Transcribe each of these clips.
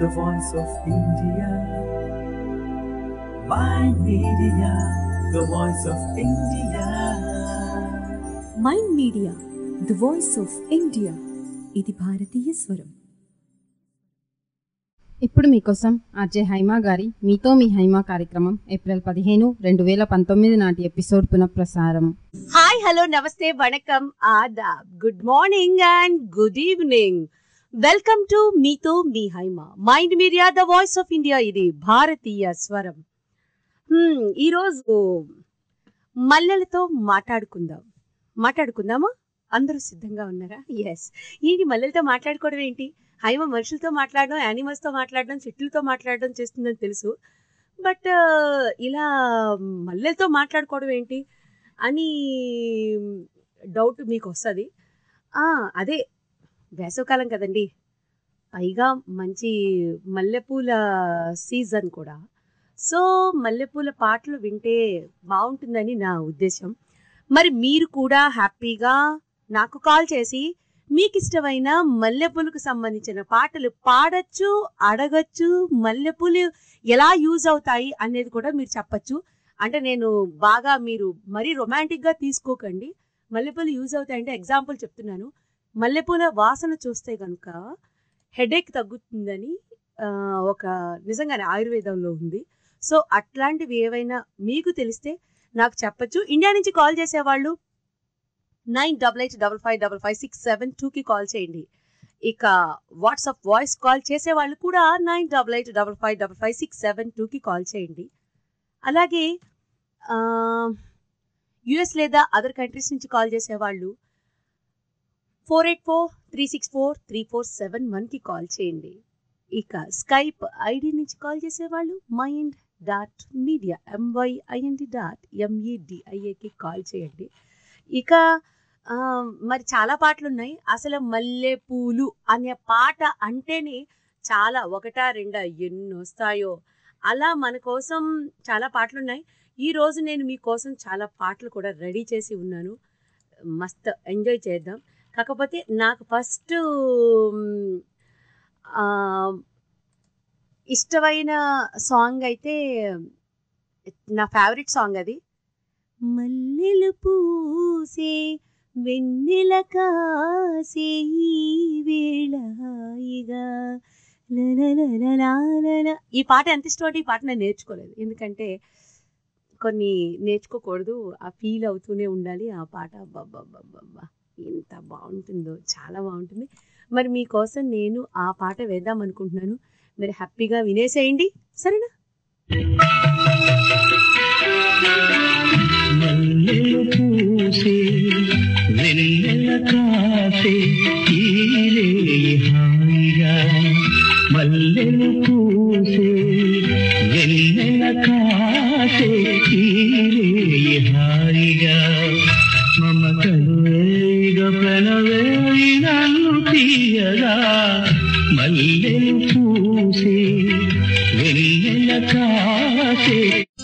the voice of India. My media, the voice of India. Mind Media the voice of India ఇది భారతీయ స్వరం ఇప్పుడు మీకోసం RJ Haima గారి మీతో మీ హైమా కార్యక్రమం ఏప్రిల్ పదిహేను రెండు వేల పంతొమ్మిది నాటి ఎపిసోడ్ పునఃప్రసారం హాయ్ హలో నమస్తే వణకం ఆదాబ్ good morning and good evening welcome to మీతో మీ Haima Mind Media the voice of India ఇది భారతీయ స్వరం హ్మ్, ఈరోజు మల్లెలతో మాట్లాడుకుందాం మాట్లాడుకుందామా అందరూ సిద్ధంగా ఉన్నారా ఎస్ ఏంటి మల్లెలతో మాట్లాడుకోవడం ఏంటి హైమ మనుషులతో మాట్లాడడం యానిమల్స్తో మాట్లాడడం చెట్లతో మాట్లాడడం చేస్తుందని తెలుసు బట్ ఇలా మల్లెలతో మాట్లాడుకోవడం ఏంటి అని డౌట్ మీకు వస్తుంది అదే వేసవకాలం కదండి పైగా మంచి మల్లెపూల సీజన్ కూడా సో మల్లెపూల పాటలు వింటే బాగుంటుందని నా ఉద్దేశం మరి మీరు కూడా హ్యాపీగా నాకు కాల్ చేసి మీకు ఇష్టమైన మల్లెపూలకు సంబంధించిన పాటలు పాడచ్చు అడగచ్చు మల్లెపూలు ఎలా యూజ్ అవుతాయి అనేది కూడా మీరు చెప్పచ్చు అంటే నేను బాగా మీరు మరీ రొమాంటిక్గా తీసుకోకండి మల్లెపూలు యూజ్ అవుతాయంటే ఎగ్జాంపుల్ చెప్తున్నాను మల్లెపూల వాసన చూస్తే కనుక హెడేక్ తగ్గుతుందని ఆ, ఒక నిజంగానే ఆయుర్వేదంలో ఉంది సో అట్లాంటివి ఏవైనా మీకు తెలిస్తే నాకు చెప్పచ్చు ఇండియా నుంచి కాల్ చేసేవాళ్ళు nine double eight double five double five six seven టూకి కాల్ చేయండి ఇక వాట్సాప్ వాయిస్ కాల్ చేసేవాళ్ళు కూడా nine double eight double five double five six seven టూకి కాల్ చేయండి అలాగే యుఎస్ లేదా అదర్ కంట్రీస్ నుంచి కాల్ చేసేవాళ్ళు four eight four three six four three four seven వన్కి కాల్ చేయండి ఇక స్కైప్ ఐడి నుంచి కాల్ చేసేవాళ్ళు Mind dot Media M Y I N D dot ఎంఈడిఐఏకి కాల్ చేయండి ఇక ఆ, మరి చాలా పాటలు ఉన్నాయి అసలు మల్లె పూలు అనే పాట అంటేనే చాలా ఒకటా రెండా ఎన్ని వస్తాయో అలా మన కోసం చాలా పాటలు ఉన్నాయి ఈ రోజు నేను మీకోసం చాలా పాటలు కూడా రెడీ చేసి ఉన్నాను మస్త్ ఎంజాయ్ చేద్దాం కాకపోతే నాకు ఫస్ట్ ఇష్టమైన సాంగ్ అయితే నా ఫేవరెట్ సాంగ్ అది మల్లెలు పూసే వెన్నెల కాసే ఈ వేళ హాయిగా లలలలలాలల. ఈ పాట ఎంత ఇష్టం అంటే ఈ పాట నేను నేర్చుకోలేదు ఎందుకంటే కొన్ని నేర్చుకోకూడదు ఆ ఫీల్ అవుతూనే ఉండాలి ఆ పాట అబ్బబ్బబ్బబ్బబ్బా ఎంత బాగుంటుందో చాలా బాగుంటుంది మరి మీకోసం నేను ఆ పాట వేద్దాం అనుకుంటున్నాను మీరు హ్యాపీగా వినేసేయండి సరేనా మల్లెలు పూసే వెన్నెల కాసే ఈలే హాయిగా మల్లెలు పూసే వెన్నెల కాసే ఈలే హాయిగా మమతలు వేగ ప్రణవేయి నన్ను తీయగా మల్లెలు పూసే వెన్నెల కాసే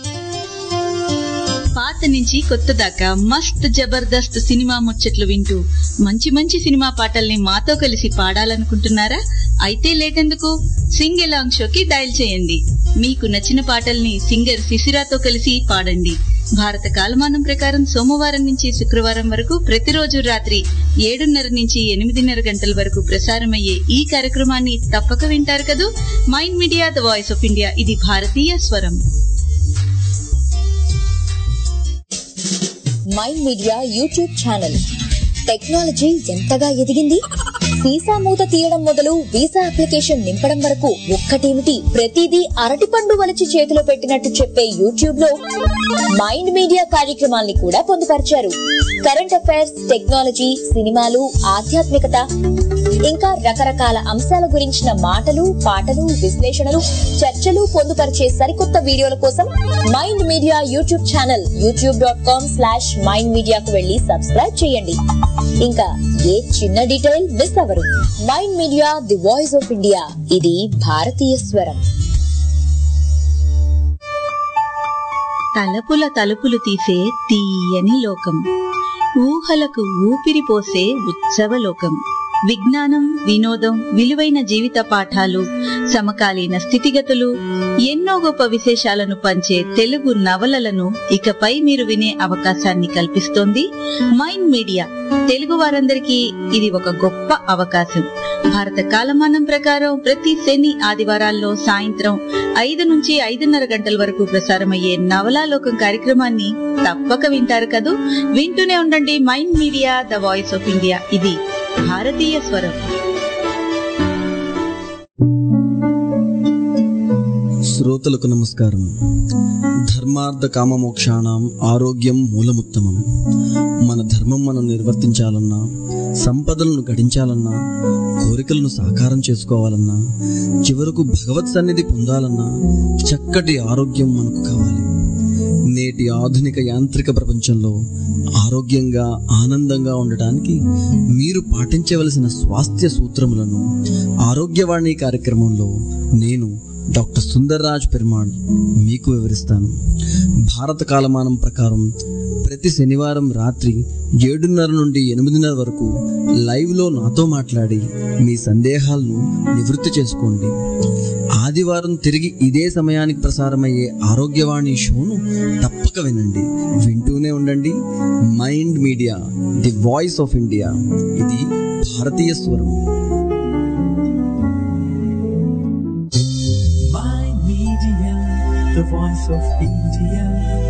పాత నుంచి కొత్త దాకా మస్త్ జబర్దస్త్ సినిమా ముచ్చట్లు వింటూ మంచి మంచి సినిమా పాటల్ని మాతో కలిసి పాడాలనుకుంటున్నారా అయితే లేటెందుకు సింగ్ ఎలాంగ్ షోకి డయల్ చేయండి మీకు నచ్చిన పాటల్ని సింగర్ శిశిరాతో కలిసి పాడండి భారత కాలమానం ప్రకారం సోమవారం నుంచి శుక్రవారం వరకు ప్రతిరోజు రాత్రి ఏడున్నర నుంచి ఎనిమిదిన్నర గంటల వరకు ప్రసారమయ్యే ఈ కార్యక్రమాన్ని తప్పక వింటారు కదూ Mind Media the voice of India ఇది భారతీయ స్వరం Mind Media YouTube channel technology ఎంతగా ఎదిగింది వీసా మూత తీయడం మొదలు వీసా అప్లికేషన్ నింపడం వరకు ఒక్కటేమిటి ప్రతిదీ అరటిపండు వలిచి చేతిలో పెట్టినట్టు చెప్పే యూట్యూబ్ లో మైండ్ మీడియా కార్యక్రమాల్ని కూడా పొందుపరిచారు కరెంట్ అఫైర్స్ టెక్నాలజీ సినిమాలు ఆధ్యాత్మికత ఇంకా రకరకాల అంశాల గురించిన మాటలు పాటలు విశ్లేషణలు చర్చలు పొందుపరిచే సరికొత్త వీడియోల కోసం Mind Media YouTube channel YouTube dot com slash Mind మీడియాకు వెళ్లి సబ్స్క్రైబ్ చేయండి ఇంకా ఏ చిన్న డీటెయిల్ మిస్ అవ్వరు Mind Media the voice of India ఇది భారతీయ స్వరం తలపుల తలుపులు తీసే తీయని లోకం ఊహలకు ఊపిరి పోసే ఉత్సవ లోకం విజ్ఞానం వినోదం విలువైన జీవిత పాఠాలు సమకాలీన స్థితిగతులు ఎన్నో గొప్ప విశేషాలను పంచే తెలుగు నవలలను ఇకపై మీరు వినే అవకాశాన్ని కల్పిస్తోంది మైండ్ మీడియా తెలుగు వారందరికీ ఇది ఒక గొప్ప అవకాశం భారత కాలమానం ప్రకారం ప్రతి శని ఆదివారాల్లో సాయంత్రం ఐదు నుంచి ఐదున్నర గంటల వరకు ప్రసారమయ్యే నవలాలోకం కార్యక్రమాన్ని తప్పక వింటారు కదూ వింటూనే ఉండండి Mind Media the voice of India ఇది భారతీయ స్వరం శ్రోతలకు నమస్కారం ధర్మార్థ కామమోక్షాణం ఆరోగ్యం మూలముత్తమం మన ధర్మం మనం నిర్వర్తించాలన్నా సంపదలను గడించాలన్నా కోరికలను సాకారం చేసుకోవాలన్నా చివరకు భగవత్ సన్నిధి పొందాలన్నా చక్కటి ఆరోగ్యం మనకు కావాలి నేటి ఆధునిక యాంత్రిక ప్రపంచంలో ఆరోగ్యంగా ఆనందంగా ఉండటానికి మీరు పాటించవలసిన స్వాస్థ్య సూత్రములను ఆరోగ్యవాణి కార్యక్రమంలో నేను డాక్టర్ సుందర్రాజ్ పెరుమాళ్ మీకు వివరిస్తాను భారత కాలమానం ప్రకారం ప్రతి శనివారం రాత్రి ఏడున్నర నుండి ఎనిమిదిన్నర వరకు లైవ్లో నాతో మాట్లాడి మీ సందేహాలను నివృత్తి చేసుకోండి ఆదివారం తిరిగి ఇదే సమయానికి ప్రసారమయ్యే ఆరోగ్యవాణి షోను తప్పక వినండి వింటూనే ఉండండి Mind Media the voice of India ఇది భారతీయ స్వరం Mind Media, the voice of India.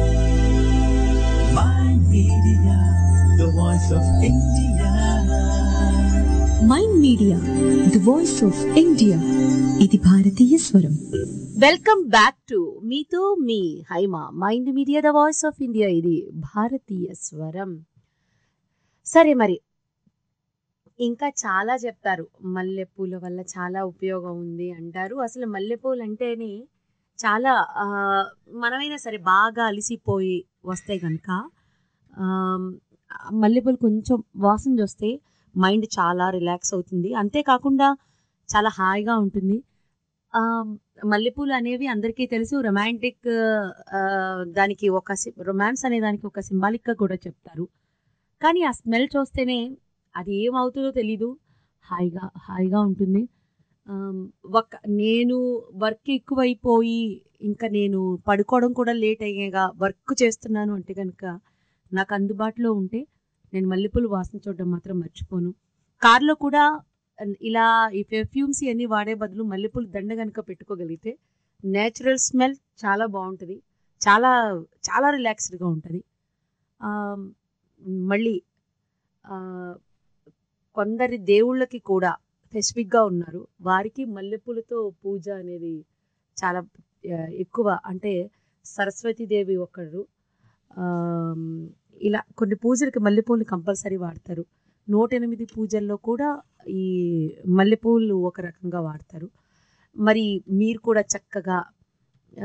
Mind Media, the voice of India. Mind Media the voice of India ఇది భారతీయ స్వరం వెల్కమ్ బ్యాక్ టు మీతో మీ Haima Mind Media the voice of India ఇది భారతీయ స్వరం సరే మరి ఇంకా చాలా చెప్తారు మల్లెపూల వల్ల చాలా ఉపయోగం ఉంది అంటారు అసలు మల్లెపూలు అంటేనే చాలా ఆ, మనమైనా సరే బాగా అలిసిపోయి వస్తే కనుక మల్లెపూలు కొంచెం వాసన చూస్తే మైండ్ చాలా రిలాక్స్ అవుతుంది అంతేకాకుండా చాలా హాయిగా ఉంటుంది ఆ, మల్లెపూలు అనేవి అందరికీ తెలుసు రొమాంటిక్ దానికి ఒక రొమాన్స్ అనే దానికి ఒక symbolic గా కూడా చెప్తారు కానీ ఆ స్మెల్ చూస్తేనే అది ఏమవుతుందో తెలీదు హాయిగా హాయిగా ఉంటుంది ఆమ్, ఒక నేను వర్క్ ఎక్కువైపోయి ఇంకా నేను పడుకోవడం కూడా లేట్ అయ్యేగా వర్క్ చేస్తున్నాను అంటే కనుక నాకు అందుబాటులో ఉంటే నేను మల్లెపూలు వాసన చూడడం మాత్రం మర్చిపోను కార్లో కూడా ఇలా ఈ పెర్ఫ్యూమ్స్ ఇవన్నీ వాడే బదులు మల్లెపూలు దండ కనుక పెట్టుకోగలిగితే నేచురల్ స్మెల్ చాలా బాగుంటుంది చాలా చాలా రిలాక్స్డ్గా ఉంటుంది ఆమ్, మళ్ళీ ఆ, కొందరి దేవుళ్ళకి కూడా స్పెసిఫిక్గా ఉన్నారు వారికి మల్లెపూలతో పూజ అనేది చాలా ఆ, ఎక్కువ అంటే సరస్వతీదేవి ఒకరు ఆమ్, ఇలా కొన్ని పూజలకి మల్లెపూలు కంపల్సరీ వాడతారు నూట ఎనిమిది పూజల్లో కూడా ఈ మల్లెపూలు ఒక రకంగా వాడతారు మరి మీరు కూడా చక్కగా ఆ,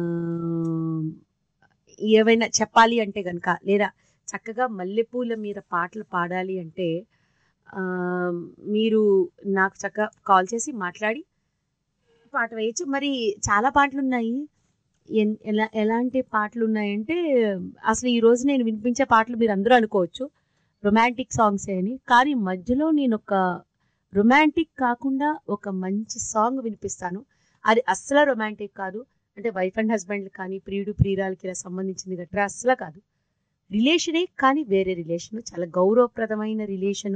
ఏవైనా చెప్పాలి అంటే కనుక లేదా చక్కగా మల్లెపూల మీద పాటలు పాడాలి అంటే ఆ, మీరు నాకు చక్కగా కాల్ చేసి మాట్లాడి పాట వేయచ్చు మరి చాలా పాటలు ఉన్నాయి ఎన్- ఎలా ఎలాంటి పాటలు ఉన్నాయంటే అసలు ఈ రోజు నేను వినిపించే పాటలు మీరు అందరూ అనుకోవచ్చు రొమాంటిక్ సాంగ్స్ అని కానీ మధ్యలో నేను ఒక రొమాంటిక్ కాకుండా ఒక మంచి సాంగ్ వినిపిస్తాను అది అస్సలు రొమాంటిక్ కాదు అంటే వైఫ్ అండ్ హస్బెండ్ కానీ ప్రియుడు ప్రియురాలకి ఇలా సంబంధించింది గట్రా అస్సలు కాదు రిలేషనే కానీ వేరే రిలేషన్ చాలా గౌరవప్రదమైన రిలేషను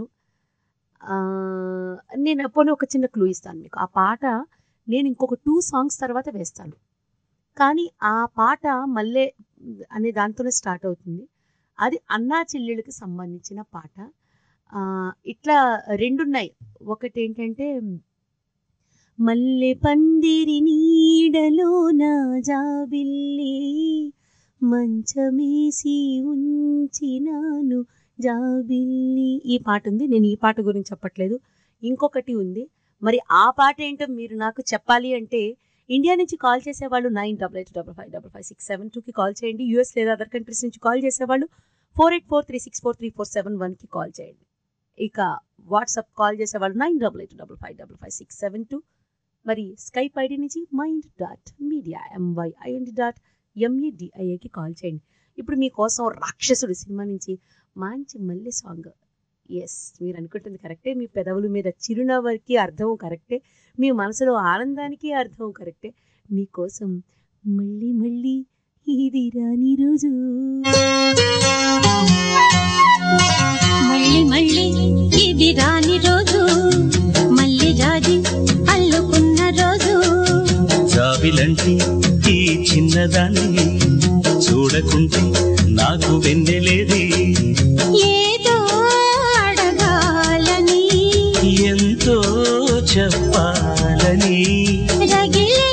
నేను పోనీ ఒక చిన్న క్లూ ఇస్తాను మీకు ఆ పాట నేను ఇంకొక టూ సాంగ్స్ తర్వాత వేస్తాను కానీ ఆ పాట మళ్ళీ అనే దాంతోనే స్టార్ట్ అవుతుంది అది అన్నా చెల్లెళ్ళకి సంబంధించిన పాట ఆ, ఇట్లా రెండున్నాయి ఒకటి ఏంటంటే మల్లె పందిరి నీడలో నా జాబిల్లి మంచమేసి ఉంచినాను జాబిల్లి ఈ పాట ఉంది నేను ఈ పాట గురించి చెప్పట్లేదు ఇంకొకటి ఉంది మరి ఆ పాట ఏంటో మీరు నాకు చెప్పాలి అంటే ఇండియా నుంచి కాల్ చేసేవాళ్ళు nine double eight double five double five six seven టూకి కాల్ చేయండి యూఎస్ లేదా అదర్ కంట్రీస్ నుంచి కాల్ చేసేవాళ్ళు four eight four three six four three four seven వన్కి కాల్ చేయండి ఇక వాట్సాప్ కాల్ చేసేవాళ్ళు nine double eight double five double five six seven two మరి స్కైప్ ఐడి నుంచి Mind dot Media M Y I N D dot ఎంఈడిఐఏకి call చేయండి ఇప్పుడు మీకోసం రాక్షసుడు సినిమా నుంచి మంచి మల్లె సాంగ్ ఎస్ మీరు అనుకుంటుంది కరెక్టే మీ పెదవుల మీద చిరునవ్వుకి అర్థం కరెక్టే మీ మనసులో ఆనందానికి అర్థం కరెక్టే మీకోసం మళ్ళీ మళ్ళీ ఇది రాని రోజు మళ్ళీ మళ్ళీ ఇది రాని రోజు మళ్ళీ జాజి అల్లుకున్న రోజు జాబిలంటి ఈ చిన్నదాన్ని చూడకుంటే నాకు వెన్నెలేది ఏదో అడగాలని ఎంతో చెప్పాలని రగిలే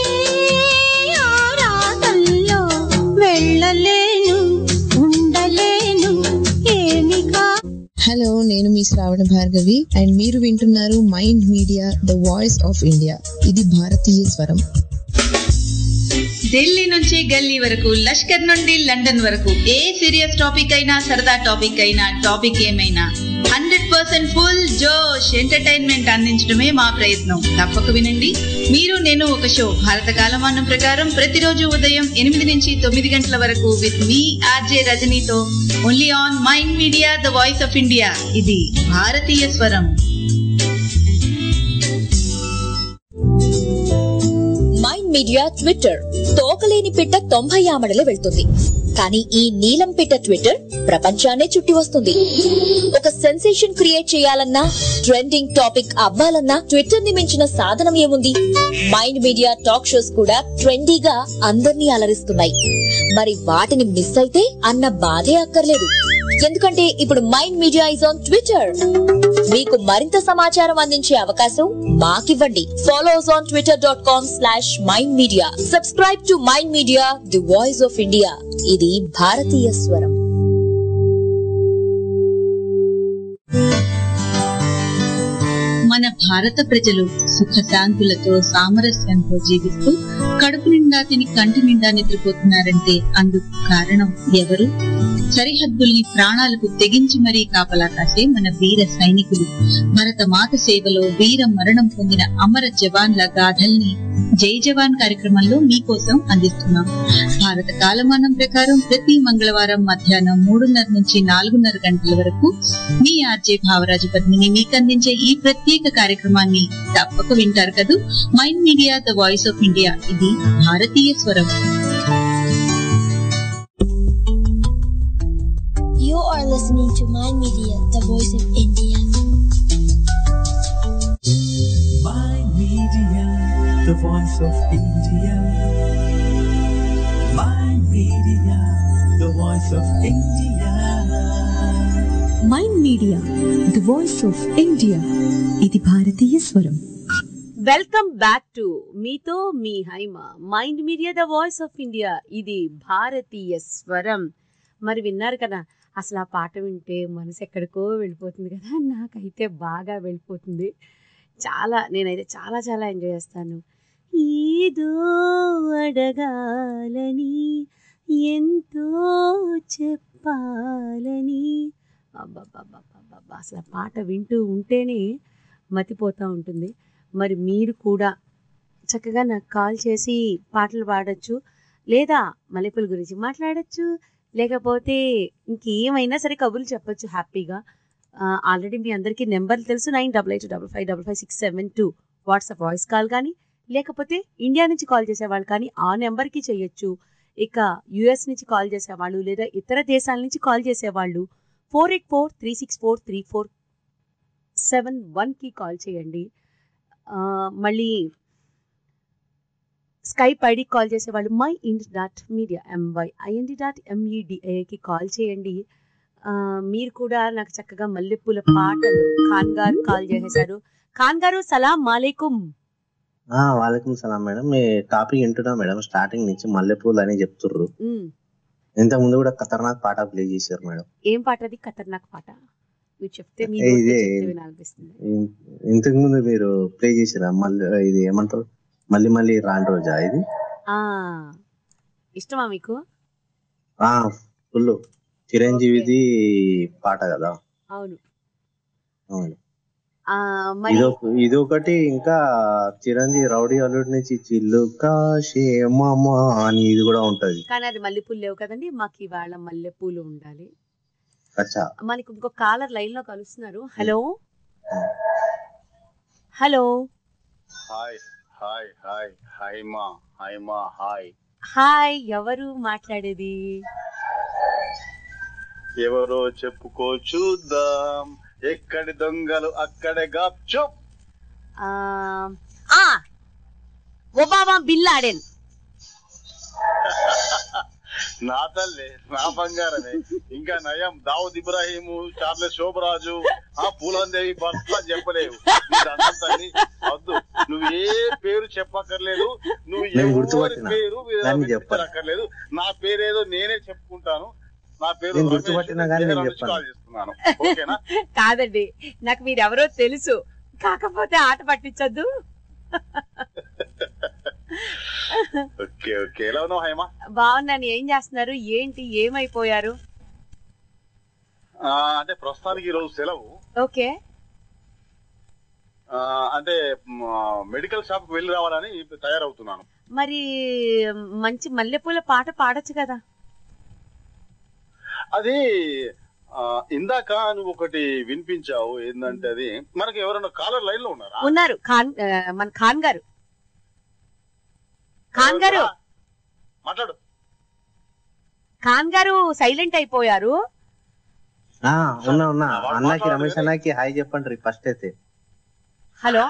ఆరాటంలో వెళ్ళలేను ఉండలేను ఏమి కా హలో నేను మీ శ్రావణ భార్గవి అండ్ మీరు వింటున్నారు Mind Media the voice of India ఇది భారతీయ స్వరం ఢిల్లీ నుంచి గల్లీ వరకు లష్కర్ నుండి లండన్ వరకు ఏ సీరియస్ టాపిక్ అయినా సరదా టాపిక్ అయినా టాపిక్ ఏమైనా హండ్రెడ్ పర్సెంట్ ఫుల్ జోష్ ఎంటర్టైన్మెంట్ అందించడమే మా ప్రయత్నం తప్పక వినండి మీరు నేను ఒక షో భారత కాలమానం ప్రకారం ప్రతిరోజు ఉదయం ఎనిమిది నుంచి తొమ్మిది గంటల వరకు విత్ మీ ఆర్జే రజనీతో only on Mind Media the voice of India ఇది భారతీయ స్వరం మైండ్ మీడియా ట్విట్టర్ తోకలేని పిట్ట తొంభై ఆమడలు వెళ్తుంది కానీ ఈ నీలం పిట్ట ట్విట్టర్ ప్రపంచాన్నే చుట్టి వస్తుంది ఒక సెన్సేషన్ క్రియేట్ చేయాలన్నా ట్రెండింగ్ టాపిక్ అవ్వాలన్నా ట్విట్టర్ ని మించిన సాధనం ఏముంది మైండ్ మీడియా టాక్ షోస్ కూడా ట్రెండీగా అందర్నీ అలరిస్తున్నాయి మరి వాటిని మిస్ అయితే అన్న బాధే అక్కర్లేదు ఎందుకంటే ఇప్పుడు Mind Media is on Twitter మీకు మరింత సమాచారం అందించే అవకాశం మాకివ్వండి follows on Twitter dot com slash Mind Media subscribe to Mind Media the voice of India ఇది భారతీయ స్వరం మన భారత ప్రజలు సుఖశాంతులతో సామరస్యంతో జీవిస్తూ కడుపు నిండా తిని కంటి నిండా నిద్రపోతున్నారంటే అందుకు కారణం ఎవరు సరిహద్దుల్ని ప్రాణాలకు తెగించి మరీ కాపలా కాసే మన వీర సైనికులు భరత మాత సేవలో వీర మరణం పొందిన అమర జవాన్ల గాథల్ని జై జవాన్ కార్యక్రమంలో మీకోసం అందిస్తున్నాం భారత కాలమానం ప్రకారం ప్రతి మంగళవారం మధ్యాహ్నం మూడున్నర నుంచి నాలుగున్నర గంటల వరకు మీ ఆర్జే భావరాజు పద్మిని మీకు అందించే ఈ ప్రత్యేక కార్యక్రమాన్ని తప్పక వింటారు కదూ Mind Media the voice of India ఇది భారతీయ స్వరం You are listening to Mind Media, the voice of India. Mind Media, the voice of India. Mind Media, the voice of India. Mind Media the voice of India ఇది భారతీయ స్వరం welcome back to మీతో మీ Haima Mind Media the voice of India ఇది భారతీయ స్వరం మరి విన్నారు కదా అసలు ఆ పాట వింటే మనసు ఎక్కడికో వెళ్ళిపోతుంది కదా నాకైతే బాగా వెళ్ళిపోతుంది చాలా నేనైతే చాలా చాలా ఎంజాయ్ చేస్తాను ఏదో అడగాలని ఎంతో చెప్పాలని అబ్బబ్బబ్బబ్బబ్బబ్బా అసలు ఆ పాట వింటూ ఉంటేనే మతిపోతూ ఉంటుంది మరి మీరు కూడా చక్కగా నాకు కాల్ చేసి పాటలు పాడొచ్చు లేదా మల్లెపూల గురించి మాట్లాడొచ్చు లేకపోతే ఇంకేమైనా సరే కబుర్లు చెప్పొచ్చు హ్యాపీగా ఆల్రెడీ మీ అందరికీ నెంబర్లు తెలుసు nine double eight double five double five six seven two WhatsApp voice call కానీ లేకపోతే ఇండియా నుంచి కాల్ చేసేవాళ్ళు కానీ ఆ నెంబర్కి చేయొచ్చు ఇక యుఎస్ నుంచి కాల్ చేసేవాళ్ళు లేదా ఇతర దేశాల నుంచి కాల్ చేసేవాళ్ళు four eight four three six four three four seven వన్కి కాల్ చేయండి ఆ, మళ్ళీ స్కైప్ ఐడికి కాల్ చేసేవాళ్ళు Mind dot Media M Y I N D dot ఎంఈడిఏకి కాల్ చేయండి ఆ, మీరు కూడా నాకు చక్కగా మల్లెపూల పాటలు ఖాన్ గారు కాల్ చేసేశారు ఖాన్ గారు సలాం మాలేకుం ఆ వాలేకుం సలాం మేడం మీ టాపిక్ వింటున్నా మేడం స్టార్టింగ్ నుంచి మల్లెపూలు అని చెప్తుర్రు ఉమ్, ఇంతకు ముందు కూడా ఖతర్నాక్ పాట ప్లే చేశారు మేడం ఏం పాట అది ఖతర్నాక్ పాట మీరు చెప్తే మీ ఏ, నోటితో ఇదే. చెప్తే వినాలనిపిస్తుంది ఇన్- ఇంతకు ముందు మీరు ప్లే చేసిరా మళ్ళీ ఇది ఏమంటారు మళ్ళీ మళ్ళీ రాని రోజా ఇది ఆ ఇష్టమా మీకు ఆ ఫుల్ చిరంజీవిది పాట కదా అవును అవును ఆ మరి ఇదొక ఇదొకటి ఇంకా చిరంజీవి రౌడీ అల్లుడి నుంచి చిల్లు కాశేమమా అని ఇది కూడా ఉంటది కానీ అది మల్లెపూలు లేవు కదండి మాకు ఇవాళ మల్లెపూలు ఉండాలి అచ్చా మనకి ఇంకో కాలర్ లైన్ లో కలుస్తున్నారు hello hello hi hi hi hi మా హాయ్ మా హాయ్ హాయ్ ఎవరు మాట్లాడేది ఎవరో చెప్పుకో చూద్దాం ఎక్కడి దొంగలు అక్కడే గప్చుప్ ఆ ఆ, ఒబామా బిన్ లాడెన్ నా తల్లి నా బంగారమే ఇంకా నయం దావుద్ ఇబ్రాహీము చార్లెస్ శోభరాజు ఆ పూలందేవి భర్త అని చెప్పలేవు నీ దండం తల్లి వద్దు నువ్వు ఏ పేరు చెప్పక్కర్లేదు నువ్వు నేను ఎవరి గుర్తుపట్టినా. పేరు దాన్ని చెప్పాలి. అక్కర్లేదు నా పేరేదో నేనే చెప్పుకుంటాను నా పేరు నేను రమేష్. గుర్తుపట్టినా కానీ నేను దేహరాం నుంచి చెప్పాను. కాల్ చేస్తున్నాను ఓకేనా కాదండి నాకు మీరు ఎవరో తెలుసు కాకపోతే ఆట పట్టించొద్దు ఓకే ఓకే ఎలా ఉన్నావు హేమ బాగున్నాను ఏం చేస్తున్నారు ఏంటి ఏమైపోయారు ఆ, అంటే ప్రస్తుతానికి ఈ రోజు సెలవు ఓకే ఆ, అంటే మ్, మెడికల్ షాప్ కి వెళ్ళి రావాలని తయారవుతున్నాను మరి మంచి మల్లెపూల పాట పాడొచ్చు కదా అది ఆ, ఇందాక నువ్వు ఒకటి వినిపించావు ఏంటంటే అది మనకి ఎవరైనా కాలర్ లైన్ లో ఉన్నారా ఉన్నారు ఖాన్ ఆ, మన ఖాన్ గారు ఖాన్ గారు మాట్లాడు ఖాన్ గారు సైలెంట్ అయిపోయారు ఆ, ఉన్నా ఉన్నా అన్నకి రమేష్ అన్నకి హాయ్ చెప్పండి ఫస్ట్ అయితే హలో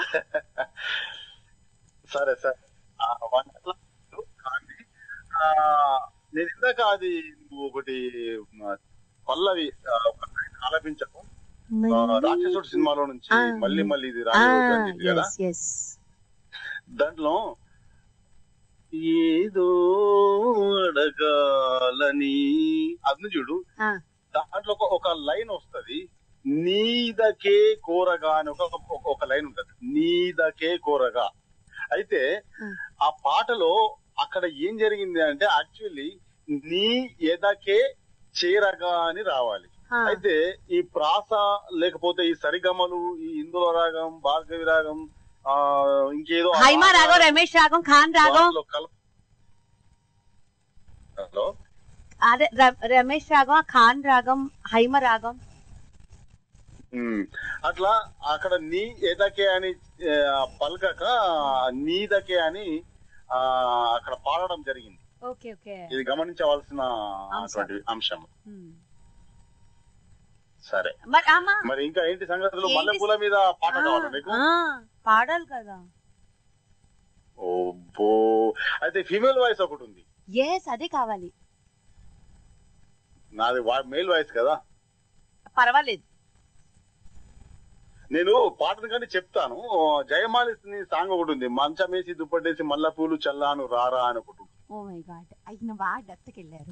సరే సరే ఆ, వంటల కానీ, ఆ, నేను ఇందాక అది నువ్వు ఒకటి మ, పల్లవి ఆ, ఒక line ఆలపించకు ఆ, రాక్షసుడు సినిమాలో నుంచి ఆ. మళ్ళీ మళ్ళీ ఇది రాజు అని చెప్పి కదా ఎస్ ఎస్ దాంట్లో ఏదో అడగాలని అది చూడు దాంట్లో ఒక- ఒక లైన్ వస్తది నీదకే కోరగా అని ఒక ఒక- ఒక లైన్ ఉంటది నీదకే కోరగా అయితే ఆ పాటలో అక్కడ ఏం జరిగింది అంటే యాక్చువల్లీ నీ ఎదకే చేరగా అని రావాలి అయితే ఈ ప్రాస లేకపోతే ఈ సరిగమలు ఈ ఇందుల రాగం భార్గవి రాగం ఆ ఇంకేదో ఆ హైమా రాగం రాగాలు రమేష్ రాగం ఖాన్ రాగం వాటిలో కల- హలో అదే ర- రమేష్ రాగం ఖాన్ రాగం హైమ రాగం ఉమ్. అట్లా అక్కడ నీ ఎదకే అని ఆ, పలకక నీదకే అని ఆ అక్కడ పాడడం జరిగింది ఓకే ఓకే ఇది గమనించవలసిన అటువంటి అంశం సరే మరి అమ్మా మరి ఇంకా ఏంటి సంగతులు ఏంటి? మల్లెపూల మీద పాట కావాలా నీకు ఆ, పాడాలి కదా ఓబ్బో అయితే ఫీమేల్ వాయిస్ ఒకటి ఉంది ఎస్ అదే కావాలి నాది మేల్ వాయిస్ కదా పర్వాలేదు నేను పాటను కానీ చెప్తాను జయమాలి సాంగ్ ఒకటి ఉంది మంచమేసి దుప్పటేసి మల్లె పూలు చల్లాను రారా అని ఒకటి ఉంది. ఓ మై గాడ్ ఆయన బాగా డెప్త్కి వెళ్ళారు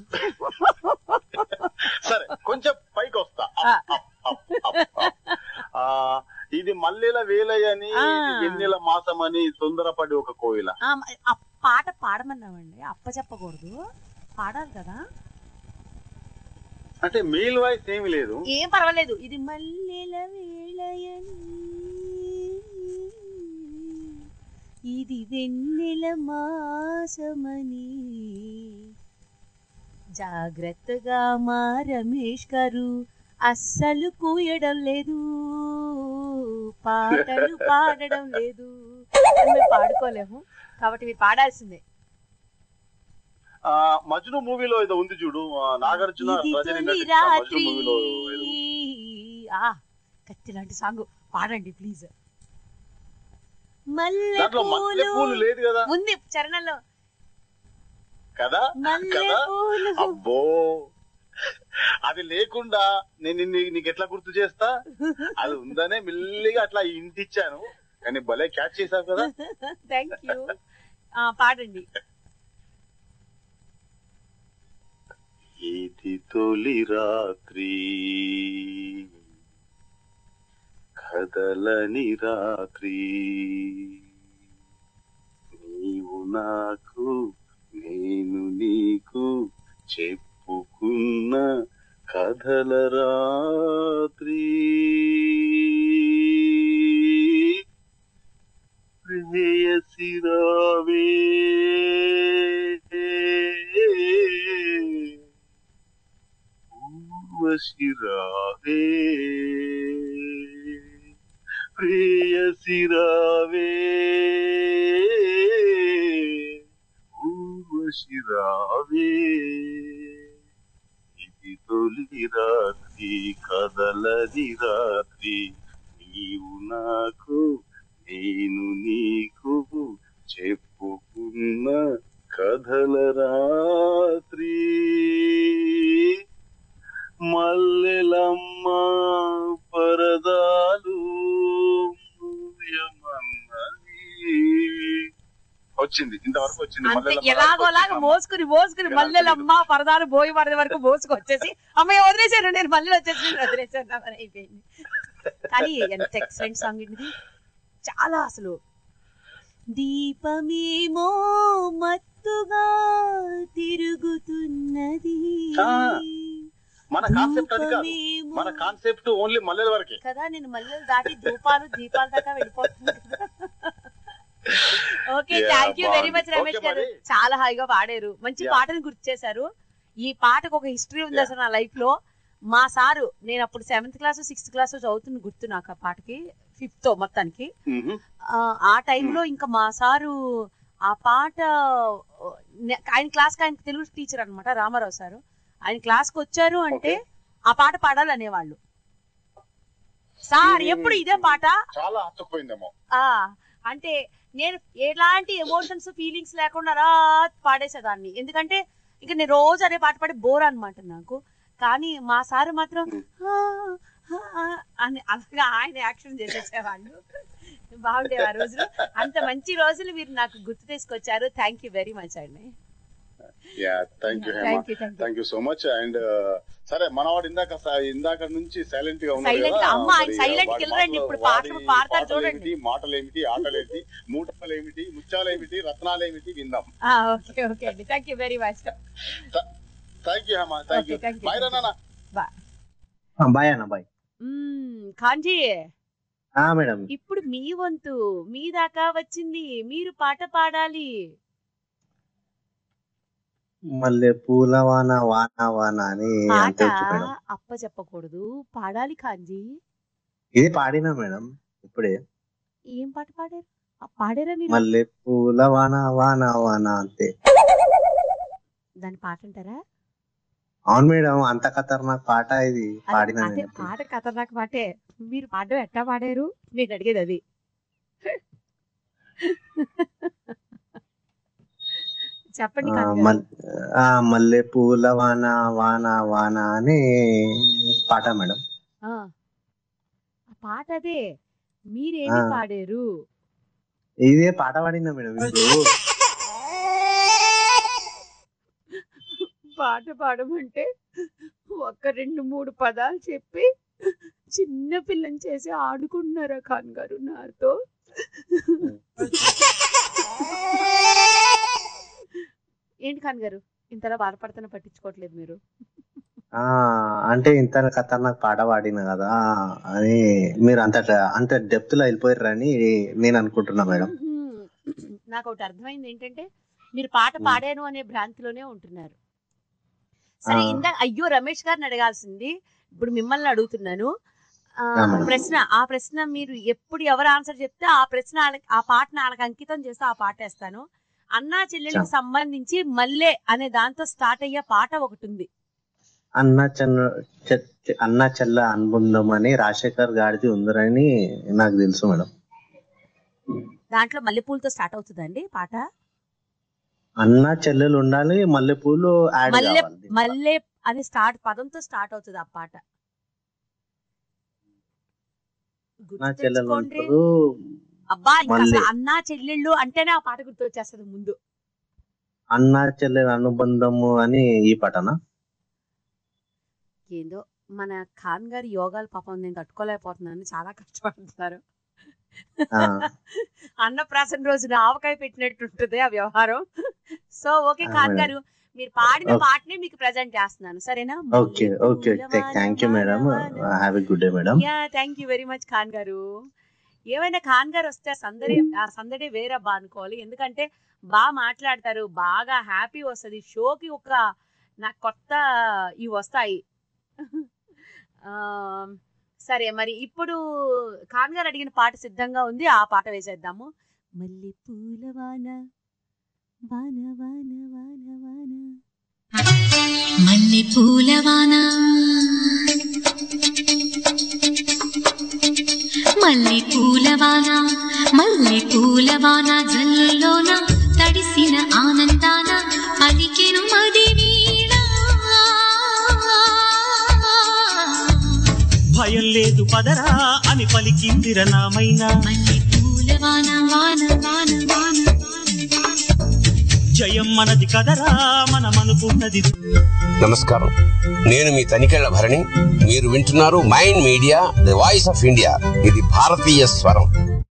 సరే కొంచెం పైకి వస్తా up, up, up, up, up. ఆ, ఇది మల్లెల వేలయని ఆ. ఇది వెన్నెల మాసమని తొందరపడి ఒక కోయిల ఆ, మ- ఆ పాట పాడమన్నామండి అప్ప చెప్పకూడదు పాడాలి కదా అంటే మెయిల్ వాయిస్ ఏమి లేదు ఏం పర్వాలేదు ఇది మల్లెల వేళయని ఇది వెన్నెల మాసమని జాగ్రత్తగా మా రమేష్ గారు అస్సలు కూయడం లేదు పాటలు పాడడం లేదు అని మేము పాడుకోలేము కాబట్టి మీరు పాడాల్సిందే ఆ మజ్ను మూవీలో ఏదో ఉంది చూడు ఆ, నాగార్జున ఇది రజనీ తొలి నటించిన మజ్ను రాత్రి మూవీలో ఏదో ఆ కత్తి లాంటి సాంగ్ పాడండి ప్లీజ్ మల్లె దాంట్లో మల్లె పూలు లేదు కదా ఉంది చరణంలో కదా మల్లె కదా పూలు. అబ్బో అది లేకుండా నేను నిన్ను- నీకు ఎట్లా గుర్తు చేస్తా అది ఉందనే మెల్లిగా అట్లా ఇంటిచ్చాను కానీ భలే క్యాచ్ చేశావు కదా థ్యాంక్ యూ పాడండి ఇది తొలి రాత్రి కదలని రాత్రి నీవు నాకు నేను నీకు చెప్పుకున్న కథల రాత్రి ప్రేయసి రావే ఊర్వశిరావే ప్రేయసిరావే ఊర్వశిరావే ఇది తొలి రాత్రి కదలని రాత్రి నీవు నాకు నేను నీకు చెప్పుకున్న కథల రాత్రి మల్లెలమ్మ పరదాలు మూయమన్నది. వచ్చింది ఇంతవరకు వచ్చింది అంతే మల్లెలమ్మ ఎలాగోలాగా మోసుకుని మోసుకుని మల్లెలమ్మ పరదాలు బోయి పడద వరకు మోసుకు వచ్చేసి అమ్మాయి వదిలేశాను నేను మళ్ళీ వచ్చేసి నేను వదిలేశాను అని అయిపోయింది కానీ ఎంత ఎక్సలెంట్ సాంగ్ ఇది చాలా అసలు దీపమేమో మత్తుగా తిరుగుతున్నది ఆ, మన కాన్సెప్ట్ అది కాదు మన కాన్సెప్ట్ ఓన్లీ మల్లెల వరకే కదా నేను మల్లెలు దాటి ధూపాలు దీపాల దాకా వెళ్ళిపోతుంది okay Yeah, thank you very బాగుంది. మచ్ రమేష్ Okay, గారు మరి. చాలా హాయిగా పాడారు మంచి Yeah. పాటను గుర్తు చేశారు ఈ పాటకు ఒక హిస్టరీ ఉంది అసలు నా లైఫ్ లో మా సారు నేను అప్పుడు సెవెంత్ క్లాస్ సిక్స్త్ క్లాస్ చదువుతున్న గుర్తు నాకు ఆ పాటకి ఫిఫ్త్ మొత్తానికి ఆ, ఆ టైంలో ఇంకా మా సారు ఆ పాట నే- ఆయన క్లాస్ ఆయన తెలుగు టీచర్ అన్నమాట రామారావు సారు ఆయన క్లాస్ కి వచ్చారు అంటే ఆ పాట పాడాలి అనేవాళ్ళు సార్ ఎప్పుడు ఇదే పాట చాలా హత్తుకుపోయిందేమో ఆ అంటే నేను ఎలాంటి ఎమోషన్స్ ఫీలింగ్స్ లేకుండా అలా పాడేసేదాన్ని ఎందుకంటే ఇంకా నేను రోజు అదే పాట పాడి బోర్ అన్నమాట నాకు కానీ మా సార్ మాత్రం "ఆ, ఆ, ఆ" అని అలాగా ఆయన యాక్షన్ చేసేసేవాళ్ళు బాగుండేవి ఆ రోజులు అంత మంచి రోజులు మీరు నాకు గుర్తు తీసుకొచ్చారు థ్యాంక్ యూ వెరీ మచ్ అండి yeah thank you Hema Thank you, thank you. Thank you so much and సరే మనవాడు ఇందాక స- ఇందాక నుంచి సైలెంట్ గా ఉన్నాడు Silent కదా, గా, అమ్మ, ఆయన మరి silent వాడి కి వెళ్ళరండి, మాటలు- ఇప్పుడు పాటలు వాడి పాడతారు పాటలు చూడండి. ఏమిటి, మాటలు ఏమిటి ఆటలు ఏమిటి మూటలు ఏమిటి ముత్యాలు ఏమిటి రత్నాలు ఏమిటి విందాం ఓకే ఓకే అండి thank you very much thank you Hema thank you Okay, thank you. Bye నాన్న బాయ్ బాయ్ అన్న బాయ్ కాంజీ ఆ మేడం ఇప్పుడు మీ వంతు మీ దాకా వచ్చింది మీరు పాట పాడాలి మళ్ళీ పూల వాన వాన వాన అని పాట అంతే వచ్చు మేడం అప్ప చెప్పకూడదు పాడాలి కాంజీ ఇది పాడినా మేడం ఇప్పుడే ఏం పాట పాడారు ఆ, పాడారా మీరు మళ్ళీ పూల వాన వాన వాన అంతే దాని పాట అంటారా అవును మేడం అంత ఖతర్నాక్ పాట ఇది అదే- పాడినా అదే నేను పాట ఖతర్నాక్ పాటే మీరు పాడడం ఎట్టా పాడారు నేను అడిగేది అది చెప్పండి ఆ, కాంతి గారు. మల్- ఆ, మల్లె పూల వాన వాన వాన అని పాట మేడం ఆ ఆ పాట అదే మీరేమి ఆ. పాడారు ఇదే పాట పాడినా మేడం ఇప్పుడు పాట పాడమంటే ఒక రెండు మూడు పదాలు చెప్పి చిన్న పిల్లని చేసి ఆడుకుంటున్నారా ఖాన్ గారు నాతో ఏంటి ఖాన్ గారు ఇంతలా బాధపడుతున్నా పట్టించుకోవట్లేదు మీరు ఆ అంటే ఇంత ఖతర్నాక్ పాట పాడినా కదా అని మీరు అంత అంత డెప్త్ లో వెళ్ళిపోయారని నేను అనుకుంటున్నా మేడం మ్మ్. నాకు ఒకటి అర్థమైంది ఏంటంటే మీరు పాట పాడాను అనే భ్రాంతిలోనే ఉంటున్నారు సరే ఆ. ఇందా అయ్యో రమేష్ గారిని అడగాల్సింది ఇప్పుడు మిమ్మల్ని అడుగుతున్నాను ఆ, ఆ, మేడం. ప్రశ్న ఆ ప్రశ్న మీరు ఎప్పుడు ఎవరు ఆన్సర్ చెప్తే ఆ ప్రశ్న వాళ్ళకి- ఆ పాటను వాళ్ళకి అంకితం చేస్తే ఆ పాట వేస్తాను అన్నా చెల్లెలకు చా. సంబంధించి మల్లె అనే దాంతో స్టార్ట్ అయ్యే పాట ఒకటి ఉంది అన్న చెన్న చె- చె- అన్న చెల్ల అనుబంధం అని రాజశేఖర్ గారిది ఉందరని నాకు తెలుసు మేడం దాంట్లో మల్లెపూలతో స్టార్ట్ అవుతుందండి పాట అన్న చెల్లెలు ఉండాలి మల్లెపూలు యాడ్ మల్లె కావాలి మల్లె అనే స్టార్ట్ పదంతో స్టార్ట్ అవుతుంది ఆ పాట అన్న చెల్లెలు తెచ్చుకోండి. ఉంటారు అబ్బా ఇంకా మళ్ళీ అసలు అన్నా చెల్లెళ్ళు అంటేనే ఆ పాట గుర్తు వచ్చేస్తుంది ముందు అన్న చెల్లెల అనుబంధము అని ఈ పాటనా ఏందో మన ఖాన్ గారి యోగాలు పాపం నేను తట్టుకోలేకపోతున్నాను చాలా కష్టపడుతున్నారు ఆ. అన్నప్రాసన రోజున ఆవకాయ పెట్టినట్టు ఉంటుంది ఆ వ్యవహారం సో ఓకే ఆ, ఖాన్ మేడం. గారు మీరు పాడిన ఓకే. పాటనే మీకు ప్రజెంట్ చేస్తున్నాను సరేనా okay okay thank you madam have a good day madam yeah thank you very much Khan గారు ఏమైనా ఖాన్ గారు వస్తే ఆ సందడి ఆ సందడే వేరబ్బా అనుకోవాలి ఎందుకంటే బాగా మాట్లాడతారు బాగా హ్యాపీ వస్తుంది షోకి ఒక నాకు కొత్త ఇవి వస్తాయి ఆ, సరే మరి ఇప్పుడు ఖాన్ గారు అడిగిన పాట సిద్ధంగా ఉంది ఆ పాట వేసేద్దాము మల్లె పూల వాన వాన వాన వాన వాన మల్లె పూలవాన మల్లె పూలవాన మల్లె పూలవాన జల్లోన తడిసిన ఆనందాన పలికెను మది వీణ భయం లేదు పదరా అని పలికిందిర నామైనా పూలవాన వాన వాన వాన జయం మనది కదరా మనమనుకున్నది నమస్కారం నేను మీ తనికెళ్ల భరణి మీరు వింటున్నారు Mind Media the voice of India ఇది భారతీయ స్వరం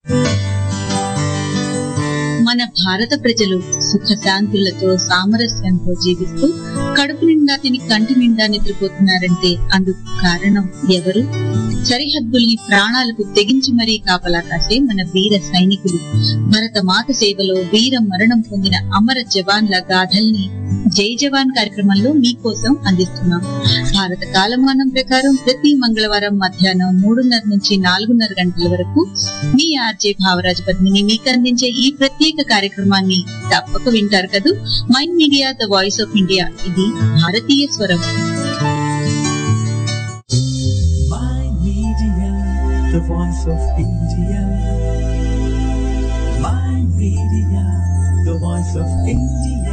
మన భారత ప్రజలు సుఖశాంతులతో సామరస్యంతో జీవిస్తూ కడుపు నిండా తిని కంటి నిండా నిద్రపోతున్నారంటే అందుకు కారణం ఎవరు సరిహద్దుల్ని ప్రాణాలకు తెగించి మరీ కాపలా కాసే మన వీర సైనికులు భరత మాత సేవలో వీర మరణం పొందిన అమర జవాన్ల గాథల్ని జై జవాన్ కార్యక్రమంలో మీకోసం అందిస్తున్నాం భారత కాలమానం ప్రకారం ప్రతి మంగళవారం మధ్యాహ్నం మూడున్నర నుంచి నాలుగున్నర గంటల వరకు మీ ఆర్జే భావరాజు పద్మిని మీకు అందించే ఈ ప్రత్యేక కార్యక్రమాన్ని తప్పక వింటారు కదూ Mind Media the voice of India ఇది భారతీయ స్వరం Mind Media, the voice of India. Mind Media, the voice of India.